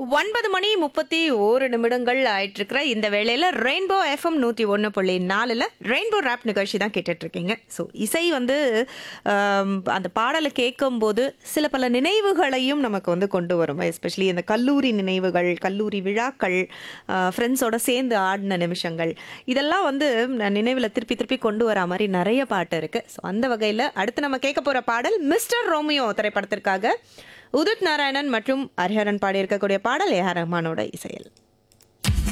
ஒன்பது மணி முப்பத்தி ஓரு நிமிடங்கள் ஆயிட்டு இருக்கிற இந்த வேளையில ரெயின்போ எஃப்எம் நூத்தி ஒன்று புள்ளி நாலுல ரெயின்போ ரேப் நிகழ்ச்சி தான் கேட்டுட்டு இருக்கீங்க ஸோ இசை வந்து ஆம், அந்த பாடலை கேட்கும் போது சில பல நினைவுகளையும் நமக்கு வந்து கொண்டு வரும் எஸ்பெஷலி இந்த கல்லூரி நினைவுகள் கல்லூரி விழாக்கள் ஃப்ரெண்ட்ஸோட சேர்ந்து ஆடின நிமிஷங்கள் இதெல்லாம் வந்து நினைவில் திருப்பி திருப்பி கொண்டு வரா மாதிரி நிறைய பாட்டு இருக்கு ஸோ அந்த வகையில் அடுத்து நம்ம கேட்க போற பாடல் மிஸ்டர் ரோமியோ திரைப்படத்திற்காக உதித் நாராயணன் மற்றும் ஹரிஹரன் பாடியிருக்கக்கூடிய பாடல் ஏஆர் ரஹ்மானோட இசையில்